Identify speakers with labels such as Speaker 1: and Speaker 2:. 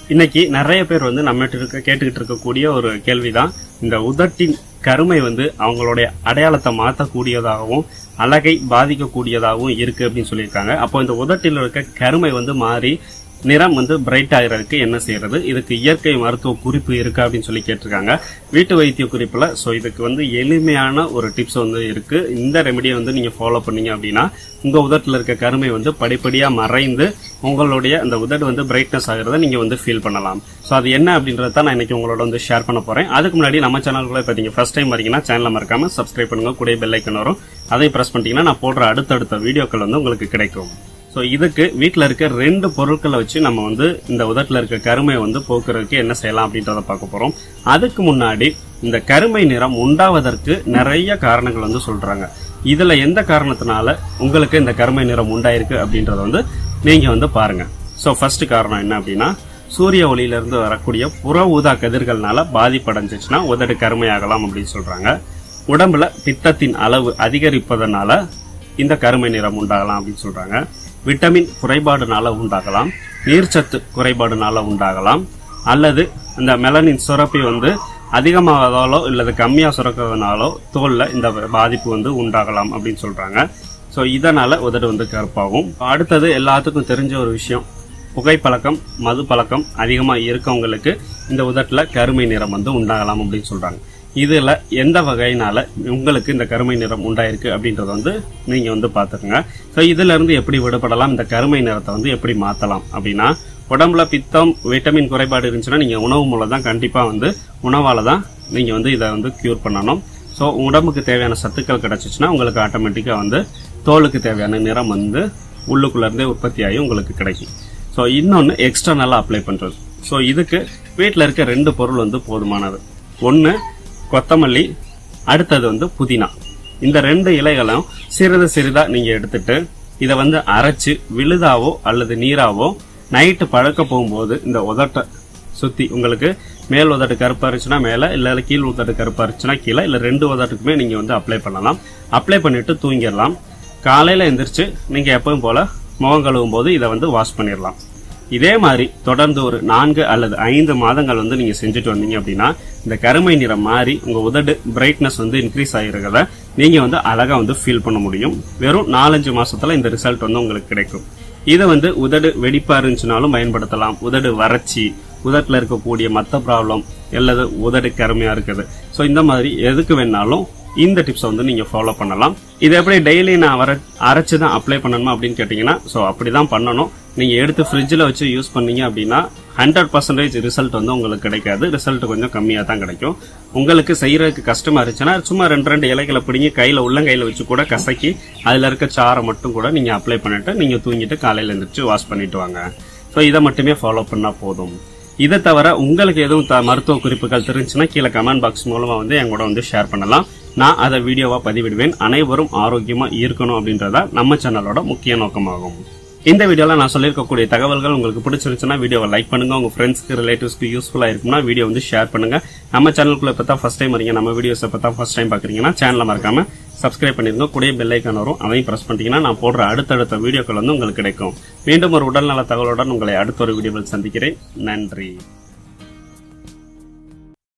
Speaker 1: இன்னைக்கு நிறைய பேர் வந்து நம்ம இருக்க கேட்டுக்கிட்டு இருக்கக்கூடிய ஒரு கேள்விதான் இந்த உதட்டின் கருமை வந்து அவங்களுடைய அடையாளத்தை மாற்றக்கூடியதாகவும் அழகை பாதிக்கக்கூடியதாகவும் இருக்கு அப்படின்னு சொல்லியிருக்காங்க அப்போ இந்த உதட்டில் இருக்க கருமை வந்து மாறி நிறம் வந்து பிரைட் ஆகிறதுக்கு என்ன செய்யறது இதுக்கு இயற்கை மருத்துவ குறிப்பு இருக்கு அப்படின்னு சொல்லி கேட்டிருக்காங்க வீட்டு வைத்திய குறிப்புல ஸோ இதுக்கு வந்து எளிமையான ஒரு டிப்ஸ் வந்து இருக்கு இந்த ரெமெடியை வந்து நீங்க ஃபாலோ பண்ணீங்க அப்படின்னா உங்க உதட்டில் இருக்க கருமை வந்து படிப்படியா மறைந்து உங்களுடைய அந்த உதடு வந்து பிரைட்னஸ் ஆகிறத நீங்க வந்து ஃபீல் பண்ணலாம் ஸோ அது என்ன அப்படின்றத நான் இன்னைக்கு உங்களோட வந்து ஷேர் பண்ண போறேன் அதுக்கு முன்னாடி நம்ம சேனலுக்குள்ள இப்போ நீங்க ஃபர்ஸ்ட் டைம் வரீங்கன்னா சேனலை மறக்காம சப்ஸ்கிரைப் பண்ணுங்க கூட பெல் ஐக்கன் வரும் அதையும் பிரஸ் பண்ணிட்டீங்கன்னா நான் போடுற அடுத்தடுத்த வீடியோக்கள் வந்து உங்களுக்கு கிடைக்கும் ஸோ இதுக்கு வீட்டில் இருக்க ரெண்டு பொருட்களை வச்சு நம்ம வந்து இந்த உதட்டில் இருக்க கருமையை வந்து போக்குறதுக்கு என்ன செய்யலாம் அப்படின்றத பார்க்க போறோம் அதுக்கு முன்னாடி இந்த கருமை நிறம் உண்டாவதற்கு நிறைய காரணங்கள் வந்து சொல்றாங்க இதுல எந்த காரணத்தினால உங்களுக்கு இந்த கருமை நிறம் உண்டாயிருக்கு அப்படின்றத வந்து நீங்க வந்து பாருங்க ஸோ ஃபர்ஸ்ட் காரணம் என்ன அப்படின்னா சூரிய ஒளியிலிருந்து வரக்கூடிய புற ஊதா கதிர்கள்னால பாதிப்படைஞ்சிச்சுன்னா உதடு கருமையாகலாம் அப்படின்னு சொல்றாங்க உடம்புல பித்தத்தின் அளவு அதிகரிப்பதனால இந்த கருமை நிறம் உண்டாகலாம் அப்படின்னு சொல்றாங்க விட்டமின் குறைபாடுனால உண்டாகலாம் நீர்ச்சத்து குறைபாடுனால உண்டாகலாம் அல்லது இந்த மெலனின் சுரப்பி வந்து அதிகமாகதாலோ இல்லது கம்மியா சுரக்கிறதுனாலோ தோல்ல இந்த பாதிப்பு வந்து உண்டாகலாம் அப்படின்னு சொல்றாங்க ஸோ இதனால உதடு வந்து கருப்பாகும் அடுத்தது எல்லாத்துக்கும் தெரிஞ்ச ஒரு விஷயம் புகைப்பழக்கம் மது பழக்கம் அதிகமா இருக்கவங்களுக்கு இந்த உதட்டுல கருமை நிறம் வந்து உண்டாகலாம் அப்படின்னு சொல்றாங்க இதுல எந்த வகையினால உங்களுக்கு இந்த கருமை நிறம் உண்டாயிருக்கு அப்படின்றத வந்து நீங்க வந்து பாத்துக்கோங்க ஸோ இதுல இருந்து எப்படி விடுபடலாம் இந்த கருமை நிறத்தை வந்து எப்படி மாத்தலாம் அப்படின்னா உடம்புல பித்தம் விட்டமின் குறைபாடு இருந்துச்சுன்னா நீங்க உணவு மூலம் தான் கண்டிப்பா வந்து உணவால தான் நீங்க வந்து இதை வந்து கியூர் பண்ணணும் ஸோ உடம்புக்கு தேவையான சத்துக்கள் கிடைச்சிச்சுன்னா உங்களுக்கு ஆட்டோமேட்டிக்கா வந்து தோலுக்கு தேவையான நிறம் வந்து உள்ளுக்குள்ள இருந்தே உற்பத்தி ஆகி உங்களுக்கு கிடைக்கும் ஸோ இன்னொன்று எக்ஸ்டர்னலாக அப்ளை பண்ணுறது ஸோ இதுக்கு வீட்டில் இருக்க ரெண்டு பொருள் வந்து போதுமானது ஒன்று கொத்தமல்லி அடுத்தது வந்து புதினா இந்த ரெண்டு இலைகளும் சிறிது சிறிதாக நீங்கள் எடுத்துட்டு இதை வந்து அரைச்சு விழுதாவோ அல்லது நீராவோ நைட்டு பழக்க போகும்போது இந்த உதட்டை சுற்றி உங்களுக்கு மேல் உதட்டு கருப்பா இருந்துச்சுன்னா மேலே இல்லை கீழ் உதட்டு கருப்பா இருந்துச்சுன்னா கீழே இல்லை ரெண்டு உதட்டுக்குமே நீங்கள் வந்து அப்ளை பண்ணலாம் அப்ளை பண்ணிட்டு தூங்கிடலாம் காலையில் எந்திரிச்சு நீங்கள் எப்பவும் போல முகம் கழுவும் போது இதை வந்து வாஷ் பண்ணிடலாம் இதே மாதிரி தொடர்ந்து ஒரு நான்கு அல்லது ஐந்து மாதங்கள் வந்து நீங்க செஞ்சுட்டு வந்தீங்க அப்படின்னா இந்த கருமை நிறம் மாறி உங்க உதடு பிரைட்னஸ் வந்து இன்க்ரீஸ் ஆகிருக்கிறத நீங்க வந்து அழகா வந்து ஃபீல் பண்ண முடியும் வெறும் நாலஞ்சு மாசத்துல இந்த ரிசல்ட் வந்து உங்களுக்கு கிடைக்கும் இதை வந்து உதடு வெடிப்பா இருந்துச்சுனாலும் பயன்படுத்தலாம் உதடு வறட்சி உதட்டுல இருக்கக்கூடிய மத்த ப்ராப்ளம் அல்லது உதடு கருமையா இருக்குது ஸோ இந்த மாதிரி எதுக்கு வேணாலும் இந்த டிப்ஸை வந்து நீங்க ஃபாலோ பண்ணலாம் இது எப்படி டெய்லி நான் வர அரைச்சு தான் அப்ளை பண்ணணுமா அப்படின்னு கேட்டீங்கன்னா ஸோ அப்படிதான் பண்ணணும் நீங்க எடுத்து ஃப்ரிட்ஜில் வச்சு யூஸ் பண்ணீங்க அப்படின்னா ஹண்ட்ரட் பர்சன்டேஜ் ரிசல்ட் வந்து உங்களுக்கு கிடைக்காது ரிசல்ட் கொஞ்சம் கம்மியாக தான் கிடைக்கும் உங்களுக்கு செய்யறதுக்கு கஷ்டமா இருந்துச்சுன்னா சும்மா ரெண்டு ரெண்டு இலைகளை பிடிங்கி கையில உள்ளங்கையில வச்சு கூட கசக்கி அதுல இருக்க சாரை மட்டும் கூட நீங்க அப்ளை பண்ணிட்டு நீங்க தூங்கிட்டு காலையில எழுந்திரிச்சு வாஷ் பண்ணிட்டு வாங்க ஸோ இதை மட்டுமே ஃபாலோ பண்ணா போதும் இதை தவிர உங்களுக்கு எதுவும் த- மருத்துவ குறிப்புகள் தெரிஞ்சுன்னா கீழே கமெண்ட் பாக்ஸ் மூலமா வந்து என் கூட வந்து ஷேர் பண்ணலாம் நான் அதை வீடியோவா பதிவிடுவேன் அனைவரும் ஆரோக்கியமா இருக்கணும் அப்படின்றதா நம்ம சேனலோட முக்கிய நோக்கமாகும் இந்த வீடியோல நான் சொல்லியிருக்கக்கூடிய தகவல்கள் உங்களுக்கு பிடிச்சிருந்துச்சுன்னா வீடியோவை லைக் பண்ணுங்க உங்க ஃப்ரெண்ட்ஸ்க்கு ரிலேட்டிவ்ஸ்க்கு யூஸ்ஃபுல்லா இருக்கும்னா வீடியோ வந்து ஷேர் பண்ணுங்க நம்ம சேனலுக்குள்ள இப்போ தான் ஃபர்ஸ்ட் டைம் வரீங்க நம்ம வீடியோஸ் இப்போ தான் ஃபர்ஸ்ட் டைம் பாக்குறீங்கன்னா சேனலை மறக்காம சப்ஸ்கிரைப் பண்ணிருங்க கூடிய பெல் ஐக்கான் வரும் அதையும் பிரஸ் பண்ணிட்டீங்கன்னா நான் போடுற அடுத்தடுத்த வீடியோக்கள் வந்து உங்களுக்கு கிடைக்கும் மீண்டும் ஒரு உடல்நல தகவலுடன் உங்களை அடுத்த ஒரு வீடியோவில் சந்திக்கிறேன் நன்றி